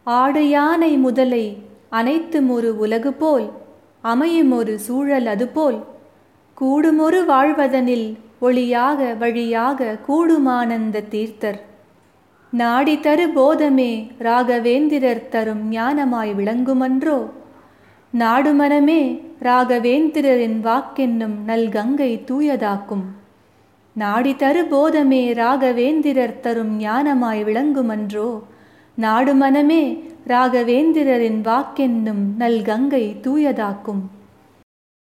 ஆடு யானை முதலை அனைத்தும் ஒரு உலகு போல் அமையும் ஒரு சூழல் அதுபோல் கூடுமொரு வாழ்வதனில் ஒளியாக வழியாக கூடுமானந்த தீர்த்தர் நாடி தரு போதமே ராகவேந்திரர் தரும் ஞானமாய் விளங்குமன்றோ நாடுமனமே ராகவேந்திரரின் வாக்கென்னும் நல்கங்கை தூயதாக்கும் நாடி தரு போதமே ராகவேந்திரர் தரும் ஞானமாய் விளங்குமன்றோ நாடுமனமே ராகவேந்திரரின் வாக்கென்னும் நல்கங்கை தூயதாக்கும்